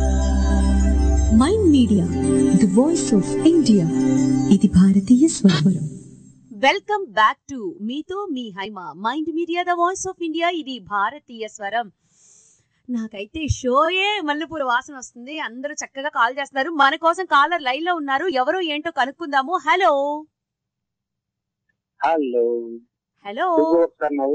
Mind Media the voice of India ఇది భారతీయ స్వరం వెల్కమ్ బ్యాక్ టు మీతో మీ Haima Mind Media the voice of India ఇది భారతీయ స్వరం నాకైతే షోయే మల్లెపూల వాసన వస్తుంది అందరూ చక్కగా కాల్ చేస్తున్నారు మన కోసం కాలర్ లైన్ లో ఉన్నారు ఎవరో ఏంటో కనుక్కుందాము హలో హలో హలో సార్ నువ్వు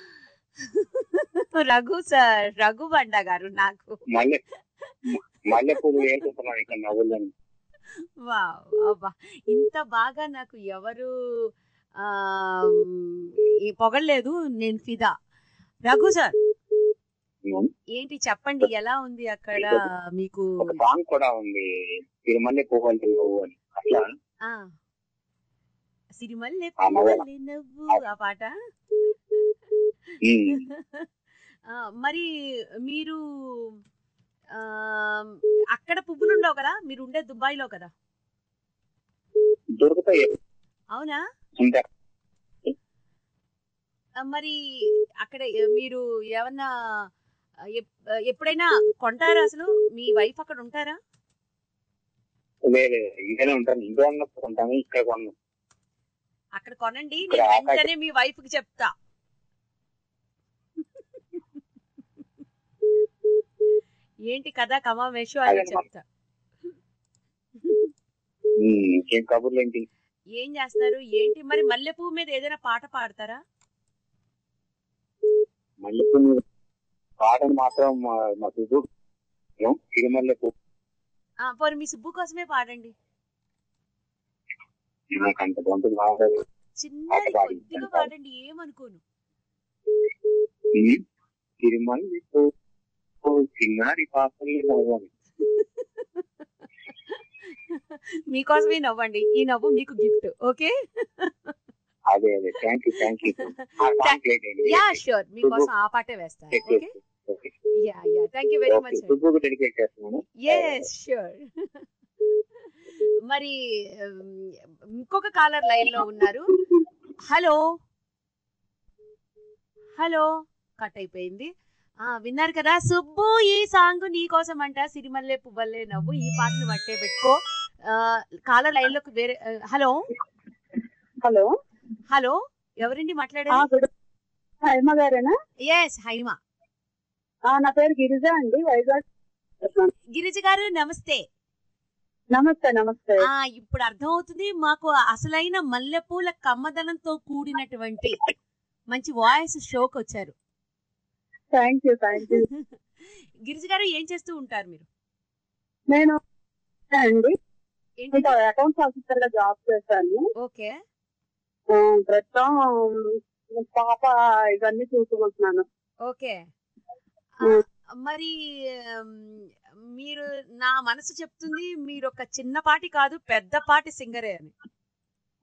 రఘు సార్ రఘు బండ గారు నాకు మల్లె మల్లెపూలు ఏం చెప్తున్నావు ఇక్కడ నవ్వులని వావ్ అబ్బా ఇంత బాగా నాకు ఎవరు ఆ ఈ పొగలేదు నేను ఫిదా రఘు సార్ ఏంటి చెప్పండి ఎలా ఉంది అక్కడ మీకు ఒక సాంగ్ కూడా ఉంది తిరుమల పువ్వులు నువ్వు అని అట్లా ఆ సిరిమల్లె ఆ నవ్వల. పువ్వులే నవ్వు ఆ పాట ఉమ్. ఆ, మరి మీరు ఆ, అక్కడ పువ్వులు ఉండవు కదా మీరు ఉండే దుబాయ్లో కదా దొరుకుతాయి అవునా ఉంటా ఆ, మరి అక్కడ ఎ- మీరు ఏమన్నా ఆ, ఎప్- ఎప్పుడైనా కొంటారా అసలు మీ వైఫ్ అక్కడ ఉంటారా లేదు ఇంట్లోనే ఉంటాను ఇంట్లో ఉన్నప్పుడు ఉంటాను ఇక్కడ కొన్నాను అక్కడ కొనండి ఇక్కడ నేను ఆకాశ- వెంటనే మీ వైఫ్ కి చెప్తా ఏంటి కదా కమామేషు అని అదే చెప్తా ఉమ్, ఇంకేం కబుర్లు ఏంటి ఏం చేస్తారు ఏంటి మరి మల్లెపూ మీద ఏదైనా పాట పాడతారా మల్లెపూలు పాటను మాత్రం మా- మా సుబ్బు తిరుమల పువ్వు ఆ, పోనీ మీ సుబ్బు కోసమే పాడండి నాకు అంత గొంతుకు రాదు చిన్నది కొద్దిగా పాడండి ఏమనుకోను ఉమ్, తిరుమల పువ్వు చిన్నారి పాపల్ని నవ్వాలి మీకోసమే నవ్వండి ఈ నవ్వు మీకు గిఫ్ట్ ఓకే అదే అదే థ్యాంక్ యూ థ్యాంక్ యూ ఆ సాంగ్ ప్లే చేయండి యా షూర్ మీకోసం ఆ పాటే వేస్తాను okay okay yeah yeah thank you very okay much సుబ్బుకు డెడికేట్ చేస్తున్నాను ఎస్ షూర్ మరి ఉమ్, ఇంకొక కాలర్ లైన్ లో ఉన్నారు హలో హలో కట్ అయిపోయింది ఆ విన్నారు కదా సుబ్బు ఈ సాంగ్ నీ కోసం అంట సిరిమల్లె పువ్వల్లే నవ్వు ఈ పాటను బట్టే పెట్టుకో కాలర్ లైన్ లోకి వేరే ఆ, హలో హలో హలో ఎవరండి మాట్లాడేది హైమ గారేనా ఎస్ హైమా ఆ, నా పేరు గిరిజ అండి వైజాగ్ గిరిజ గారు నమస్తే నమస్తే నమస్తే ఆ ఇప్పుడు అర్థమవుతుంది మాకు అసలైన మల్లెపూల కమ్మదనంతో కూడినటువంటి మంచి వాయిస్ షోకి వచ్చారు thank you thank you Girija గారు ఏం చేస్తూ ఉంటారు మీరు నేను అండి ఏంటి అకౌంట్స్ ఆఫీసర్ గా జాబ్ చేశాను ఓకే ఆ, ప్రస్తుతం పాప ఇవన్నీ చూసుకుంటున్నాను ఓకే ఆ, మరి ఉమ్, మీరు నా మనసు చెప్తుంది మీరు ఒక చిన్నపాటి కాదు పెద్దపాటి సింగరే అని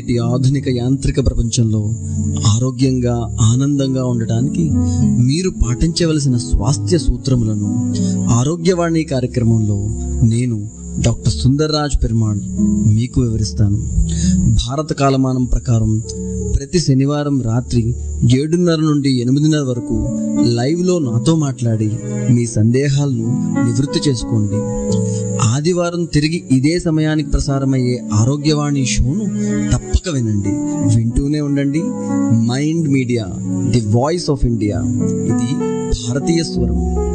నేటి ఆధునిక యాంత్రిక ప్రపంచంలో ఆరోగ్యంగా ఆనందంగా ఉండటానికి మీరు పాటించవలసిన స్వాస్థ్య సూత్రములను ఆరోగ్యవాణి కార్యక్రమంలో నేను డాక్టర్ సుందర్రాజ్ పెరుమాళ్ మీకు వివరిస్తాను భారత కాలమానం ప్రకారం ప్రతి శనివారం రాత్రి ఏడున్నర నుండి ఎనిమిదిన్నర వరకు లైవ్లో నాతో మాట్లాడి మీ సందేహాలను నివృత్తి చేసుకోండి ఆదివారం తిరిగి ఇదే సమయానికి ప్రసారమయ్యే ఆరోగ్యవాణి షోను తప్పక వినండి వింటూనే ఉండండి Mind Media the voice of India ఇది భారతీయ స్వరం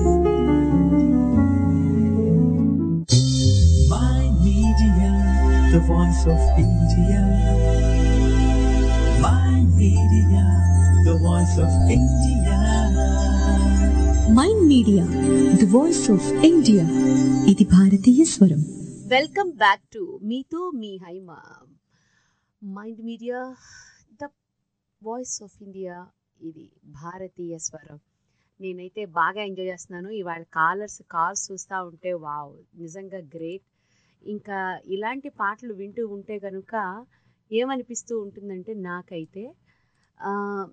Mind Media, the voice of India. Mind Media, the voice of India. Mind Media the voice of India ఇది భారతీయ స్వరం వెల్కమ్ బ్యాక్ టు మీతో మీ Haima Mind Media the voice of India ఇది భారతీయ స్వరం నేనైతే బాగా ఎంజాయ్ చేస్తున్నాను ఇవాళ కాలర్స్ కాల్స్ చూస్తూ ఉంటే వావ్ నిజంగా గ్రేట్ ఇంకా ఇలాంటి పాటలు వింటూ ఉంటే కనుక ఏమనిపిస్తూ ఉంటుందంటే నాకైతే ఆ,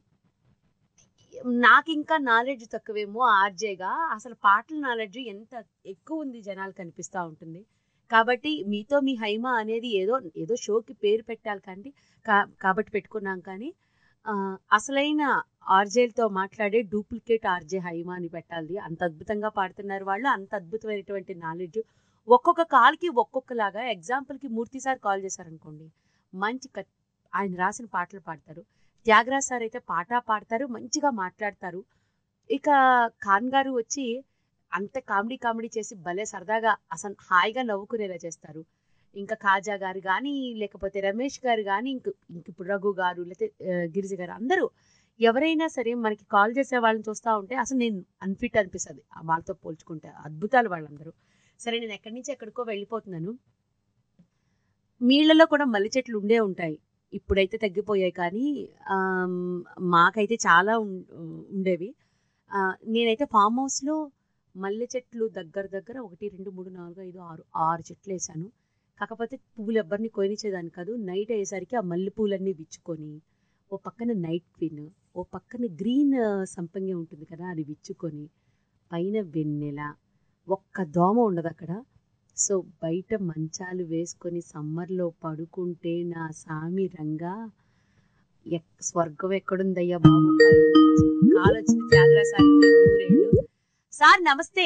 నాకు ఇంకా నాలెడ్జ్ తక్కువేమో ఆర్జేగా అసలు పాటల నాలెడ్జ్ ఎంత ఎక్కువ ఉంది జనాలకు అనిపిస్తూ ఉంటుంది కాబట్టి మీతో మీ హైమ అనేది ఏదో ఏదో షోకి పేరు పెట్టాలి కానీ కా- కాబట్టి పెట్టుకున్నాం కానీ ఆ, అసలైన ఆర్జేలతో మాట్లాడే డూప్లికేట్ ఆర్జే హైమా అని పెట్టాలి అంత అద్భుతంగా పాడుతున్నారు వాళ్ళు అంత అద్భుతమైనటువంటి నాలెడ్జ్ ఒక్కొక్క కాల్కి ఒక్కొక్కలాగా ఎగ్జాంపుల్కి మూర్తి సార్ కాల్ చేశారనుకోండి మంచి కట్ ఆయన రాసిన పాటలు పాడతారు త్యాగరాజ్ సార్ అయితే పాట పాడతారు మంచిగా మాట్లాడతారు ఇక ఖాన్ గారు వచ్చి అంత కామెడీ కామెడీ చేసి భలే సరదాగా అసలు హాయిగా నవ్వుకునేలా చేస్తారు ఇంకా కాజా గారు కానీ లేకపోతే రమేష్ గారు కానీ ఇంక ఇంక ఇప్పుడు రఘు గారు లేకపోతే ఆ, గిరిజ గారు అందరూ ఎవరైనా సరే మనకి కాల్ చేసే వాళ్ళని చూస్తూ ఉంటే అసలు నేను అన్ఫిట్ అనిపిస్తుంది ఆ వాళ్ళతో పోల్చుకుంటే అద్భుతాలు వాళ్ళందరూ సరే నేను ఎక్కడి నుంచి ఎక్కడికో వెళ్ళిపోతున్నాను మీళ్లలో కూడా మల్లె చెట్లు ఉండే ఉంటాయి ఇప్పుడైతే తగ్గిపోయాయి కానీ ఆమ్, మాకైతే చాలా ఉం- ఉండేవి ఆ, నేనైతే ఫామ్ హౌస్లో మల్లె చెట్లు దగ్గర దగ్గర ఒకటి రెండు మూడు నాలుగు ఐదు ఆరు ఆరు చెట్లు వేసాను కాకపోతే పువ్వులు ఎవ్వరిని కోనిచ్చేదాన్ని కాదు నైట్ అయ్యేసరికి ఆ మల్లె పూలన్నీ విచ్చుకొని ఓ పక్కన నైట్ క్వీన్ ఓ పక్కన గ్రీన్ సంపంగి ఉంటుంది కదా అది విచ్చుకొని పైన వెన్నెల ఒక్క దోమ ఉండదు అక్కడ సో బయట మంచాలు వేసుకొని సమ్మర్లో పడుకుంటే నా సామి రంగా ఎక్- స్వర్గం ఎక్కడుందయ్యా బాబు కాలు వచ్చింది త్యాగరాజ్ సార్కి నూరేళ్ళు సార్ నమస్తే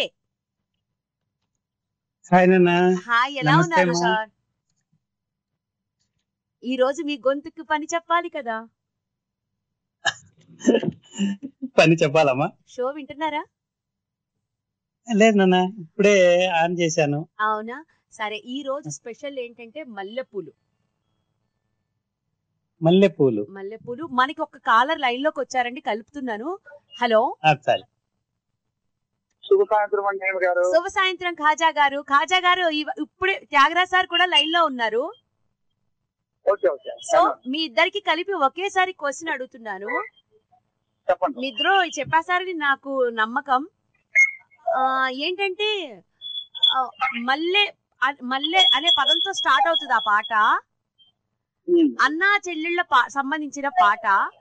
హాయ్ నాన్న హాయ్ ఎలా నమస్తే ఉన్నారు అమ్మా. సార్ ఈ రోజు మీ గొంతుకు పని చెప్పాలి కదా పని చెప్పాలమ్మా షో వింటున్నారా లేదు నాన్న ఇప్పుడే ఆన్ చేశాను అవునా సరే ఈ రోజు స్పెషల్ ఏంటంటే మల్లెపూలు మల్లెపూలు మల్లెపూలు మనకి ఒక కాలర్ లైన్ లోకి వచ్చారండి కలుపుతున్నాను హలో ఆ, సరే శుభ సాయంత్రం అండి గారు శుభ సాయంత్రం ఖాజా గారు ఖాజా గారు ఇవ- ఇప్పుడే త్యాగరాజ్ సార్ కూడా లైన్ లో ఉన్నారు ఓకే ఓకే సో మీ ఇద్దరికి కలిపి ఒకేసారి క్వశ్చన్ అడుగుతున్నాను చెప్పండి మీ ఇద్దరు చెప్పేసారని నాకు నమ్మకం ఆ, ఏంటంటే ఆ, మల్లె అ- మల్లె అనే పదంతో స్టార్ట్ అవుతుంది ఆ పాట అన్నా చెల్లెళ్ళ పా- సంబంధించిన పాట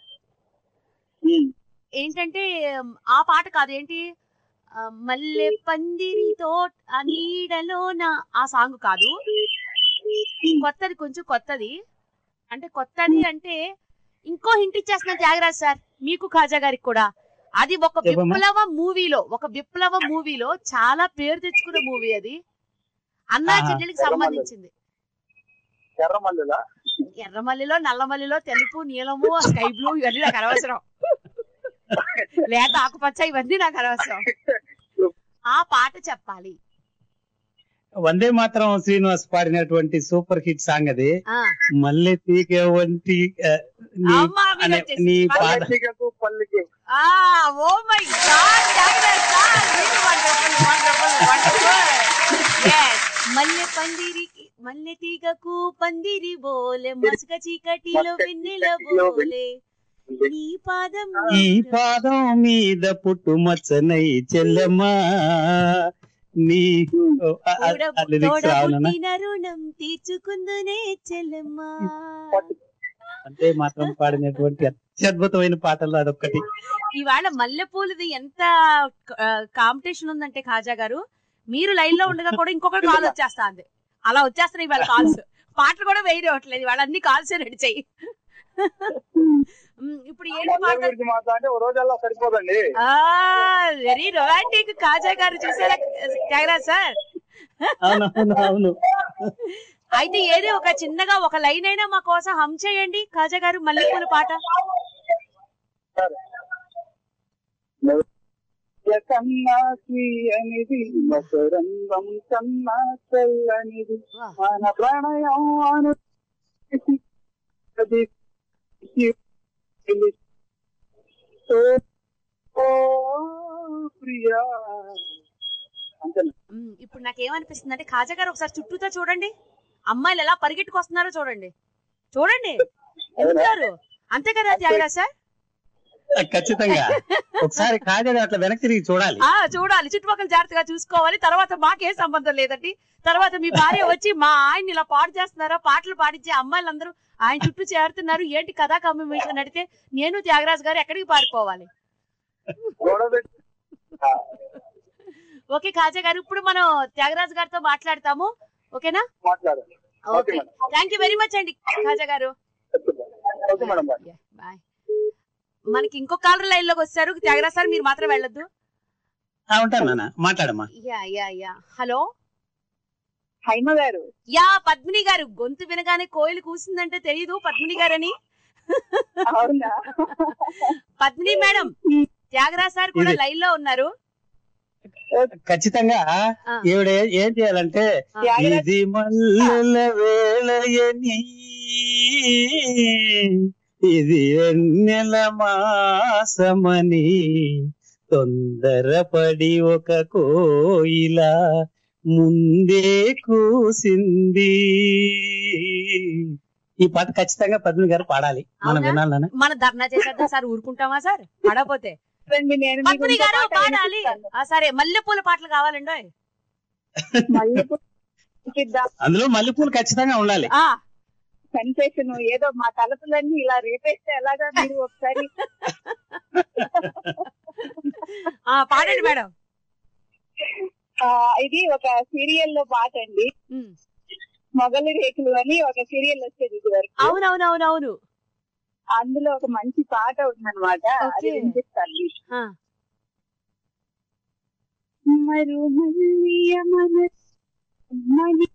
ఏంటంటే ఆ పాట కాదు ఏంటి ఆ, మల్లె పందిరితో ఆ నీడలోన ఆ సాంగ్ కాదు కొత్తది కొంచెం కొత్తది అంటే కొత్తది అంటే ఇంకో హింట్ ఇచ్చేస్తున్నా త్యాగరాజ్ సార్ మీకు ఖాజా గారికి కూడా అది ఒక చెప్పమ్మా. విప్లవ మూవీలో ఒక విప్లవ మూవీలో చాలా పేరు తెచ్చుకున్న మూవీ అది అన్నా ఆహా. చెల్లెలికి ఎర్రమల్లె. సంబంధించింది ఎర్రమల్లిలా ఎర్రమల్లిలో నల్లమల్లిలో తెలుపు నీలము స్కై బ్లూ ఇవన్నీ నాకు అనవసరం లేత ఆకుపచ్చ ఇవన్నీ నాకు అనవసరం ఆ పాట చెప్పాలి వందే మాత్రం శ్రీనివాస్ పాడినటువంటి సూపర్ హిట్ సాంగ్ అది ఆ మల్లె తీగ వంటి ఆ, నీ అమ్మా, మీరు అనే వచ్చేసి నీ మల్లె పాట పల్లికకు పల్లికి ఆ oh my god Thyagaraj sir wonderful wonderful wonderful yes మల్లె పందిరికి మల్లె తీగకు పందిరి బోలే మసక చీకటిలో వెన్నెల బోలే నీ పాదం ఈ పాదం మీద పుట్టు మచ్చనై చెల్లెమ్మా నీ ఓ, ఆ, ఆ, ఆ లిరిక్స్ రావునా తోడబుట్టిన రుణం తీర్చుకుందునే చెల్లెమ్మా అంటే మాత్రం పాడినటువంటి అత్యద్భుతమైన పాటలు అదొక్కటి ఇవాళ మల్లెపూలది ఎంత కాంపిటీషన్ ఉందంటే ఖాజా గారు మీరు లైన్ లో ఉండగా కూడా ఇంకొకటి కాల్ వచ్చేస్తా అంది అలా వచ్చేస్తున్నాయి ఇవాళ కాల్స్ పాటలు కూడా వేయట్లేదు ఇవాళ అన్ని కాల్స్ రెడీ చెయ్యి ఉమ్, ఇప్పుడు ఏంటి మాట గురించి మాట్లాడితే ఓ రోజల్లా సరిపోదండి వెరీ రొమాంటిక్ కాజా గారు చూసారా త్యాగరాజ్ సార్ అవునవును అవును అయితే ఏది ఒక చిన్నగా ఒక లైన్ అయినా మా కోసం హమ్ చేయండి కాజా గారు మల్లెపూల పాట సన్నాసి అనేది మకరంగం సన్నా చల్లనిది మన ప్రణయం అను అది ఓ, ఓ ప్రియా అంతేనా ఉమ్, ఇప్పుడు నాకేమనిపిస్తుంది అంటే కాజా గారు ఒకసారి చుట్టూతో చూడండి అమ్మాయిలు ఎలా పరిగెట్టుకొస్తున్నారో చూడండి చూడండి ఎందుకు అంతే కదా త్యాగరాజ్ సార్ ఖచ్చితంగా ఒకసారి కాజా అట్లా వెనక్కి తిరిగి చూడాలి ఆ చూడాలి చుట్టుపక్కల జాగ్రత్తగా చూసుకోవాలి తర్వాత మాకేం సంబంధం లేదండి తర్వాత మీ భార్య వచ్చి మా ఆయన్ని ఇలా పాడు చేస్తున్నారా పాటలు పాడించే అమ్మాయిలందరూ ఆయన చుట్టూ చేరుతున్నారు ఏంటి కథా కమ్యూనికేషన్ అడిగితే నేను త్యాగరాజ్ గారు ఎక్కడికి పారిపోవాలి ఓకే కాజా గారు ఇప్పుడు మనం త్యాగరాజ్ గారితో మాట్లాడతాము ఓకేనా మాట్లాడండి okay thank you very much అండి ఖాజా గారు ఓకే మేడం బాయ్ బాయ్ మనకి ఇంకో కాలర్ లైన్ లోకి వచ్చారు త్యాగరాజ్ సార్ మీరు మాత్రం వెళ్ళొద్దు ఆ, ఉంటాను నాన్న మాట్లాడమ్మా yeah yeah yeah hello Haima గారు యా పద్మిని గారు గొంతు వినగానే కోయిలు కూసిందంటే తెలియదు పద్మిని గారని అవునా పద్మిని మేడం త్యాగరాజ్ సార్ కూడా ఇది- లైన్ లో ఉన్నారు ఖచ్చితంగా ఈవిడ ఏ- ఏం చేయాలంటే ఇది మల్లెల వేళయని ఇది ఎన్నెల మాసమని తొందరపడి ఒక కోయిల ముందే కూసింది ఈ పాట ఖచ్చితంగా పద్మిని గారు పాడాలి మనం అవునా? వినాలనా మన ధర్నా చేసేద్దాం సార్ ఊరుకుంటామా సార్ పడపోతే నేను మీకు పద్మిని ఇంకో గారు పాట పాడాలి ఆ, సరే మల్లెపూల పాటలు కావాలండి అందులో మల్లెపూలు ఖచ్చితంగా ఉండాలి కన్ఫెషన్ ఏదో మా తలపులన్నీ ఇలా రేపేస్తే ఎలాగా మీరు ఒకసారి ఆ, పాడండి మేడం ఆ, ఇది ఒక సీరియల్ లో పాట అండి మొగలి రేకులు అని ఒక సీరియల్ వచ్చేది ఇది వరకు అవునవునవునవును అందులో ఒక మంచి పాట ఉందన్నమాట అది ఓకే. వినిపిస్తాను ఆ. మరు మల్లియ మని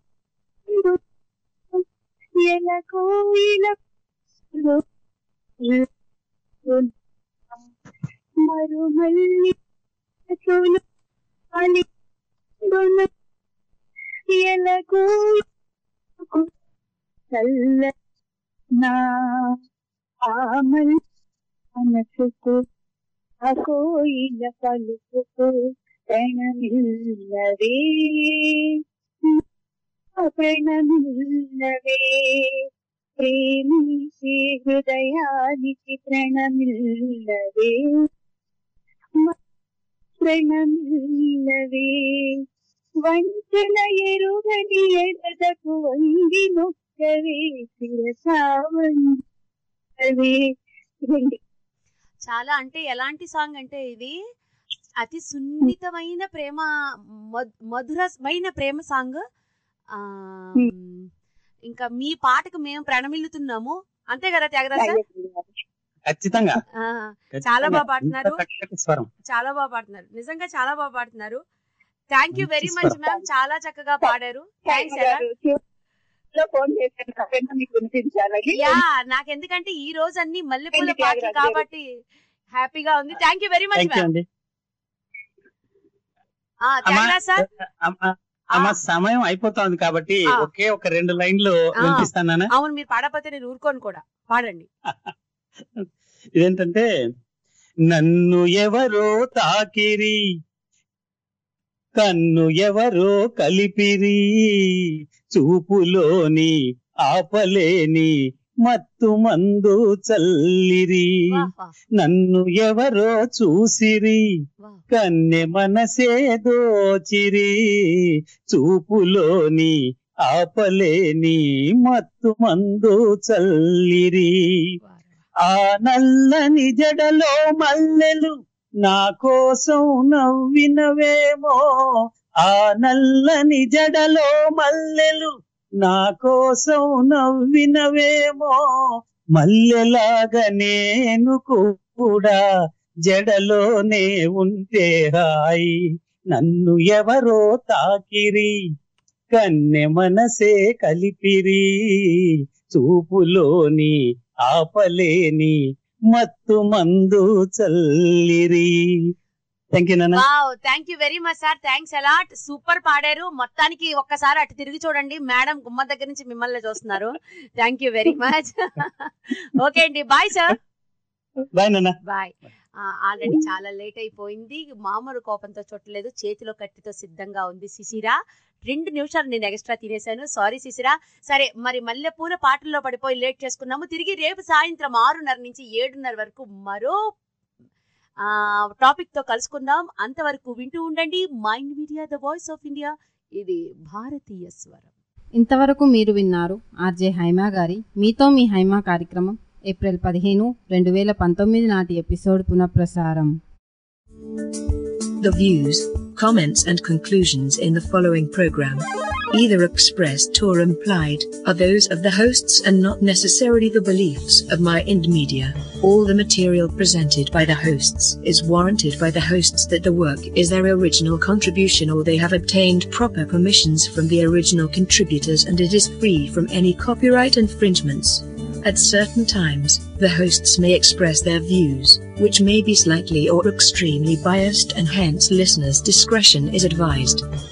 ఎల కోయిల మరు మల్లి అని ఎల కోయిల చల్ల నా ఆమల్ మనసుకు ఆ కోయిల పలుకుకు ప్రణమిల్లవే ప్రణమిల్లవే ప్రేమించే హృదయానికి ప్రణమిల్లవే ప్రణమిల్లవే వంచన ఎరుగని ఎడదకు వంగి నొక్కవే శిరసావంగవే ఇదండి చాలా అంటే ఎలాంటి సాంగ్ అంటే ఇది అతి సున్నితమైన ప్రేమ మధు- మధురమైన ప్రేమ సాంగ్ ఆ ఇంకా మీ పాటకు మేము ప్రణమిల్లుతున్నాము అంతే కదా త్యాగరాజ్ సార్? ఖచ్చితంగా ఆ, చాలా బాగా పాడుతున్నారు ఇంత చక్కటి స్వరం చాలా బాగా పాడుతున్నారు నిజంగా చాలా బాగా పాడుతున్నారు థ్యాంక్ యూ వెరీ మచ్ స్వరం. మ్యామ్ చాలా చక్కగా పాడారు థ్యాంక్స్ లో ఫోన్ చేశాను కాబట్టి మీకు వినిపించాలని యా నాకెందుకంటే ఈ రోజు అన్ని మల్లెపూల Thank you, పాటలు త్యాగరాజ్ గారు. కాబట్టి హ్యాపీగా ఉంది thank you very much thank you ma'am అండి త్యాగరాజ్ సార్ అమ్మ- అమ్మ సమయం అయిపోతుంది కాబట్టి ఆ. ఒకే ఒక రెండు లైన్లు ఆ. వినిపిస్తానా అవును మీరు పాడకపోతే నేను ఊరుకోను కూడా పాడండి ఇదేంటంటే నన్ను ఎవరో తాకిరి కన్ను ఎవరో కలిపిరి చూపులోని ఆపలేని మత్తు మందు చల్లిరి నన్ను ఎవరో చూసిరి కన్నె మనసే దోచిరి చూపులోని ఆపలేని మత్తు మందు చల్లిరి ఆ నల్లని జడలో మల్లెలు నా కోసం నవ్వినవేమో ఆ నల్లని జడలో మల్లెలు నా కోసం నవ్వినవేమో మల్లెలాగా నేను కూడా జడలోనే ఉంటే హాయి నన్ను ఎవరో తాకిరి కన్నె మనసే కలిపిరి చూపులోని ఆపలేని మత్తు మందు చల్లిరి థ్యాంక్ యూ నాన్న wow thank you very much sir thanks a lot super పాడారు మొత్తానికి ఒక్కసారి అటు తిరిగి చూడండి మేడం గుమ్మ దగ్గర నుంచి మిమ్మల్ని చూస్తున్నారు thank you very much okay అండి బాయ్ సార్ బాయ్ నాన్న బాయ్ ఆల్రెడీ చాలా లేట్ అయిపోయింది మామూలు కోపంతో చుట్టలేదు చేతిలో కత్తితో సిద్ధంగా ఉంది శిశిరా రెండు నిమిషాలు నేను ఎక్స్ట్రా తినేశాను సారీ శిశిరా సరే మరి మల్లెపూల పాటల్లో పడిపోయి లేట్ చేసుకున్నాము తిరిగి రేపు సాయంత్రం ఆరున్నర నుంచి ఏడున్నర వరకు మరో టాపిక్ తో కలుసుకుందాం అంతవరకు వింటూ ఉండండి Mind Media the voice of India ఇది భారతీయ స్వరం ఇంతవరకు మీరు విన్నారు ఆర్జే హైమా గారి మీతో మీ హైమా కార్యక్రమం ఏప్రిల్ పదిహేను రెండు వేల పంతొమ్మిది నాటి ఎపిసోడ్ పునఃప్రసారం The views, comments, and conclusions in the following program, either expressed or implied, are those of the hosts and not necessarily the beliefs of My Ind Media. All the material presented by the hosts is warranted by the hosts that the work is their original contribution or they have obtained proper permissions from the original contributors and it is free from any copyright infringements. At certain times, the hosts may express their views, which may be slightly or extremely biased and hence listeners' discretion is advised.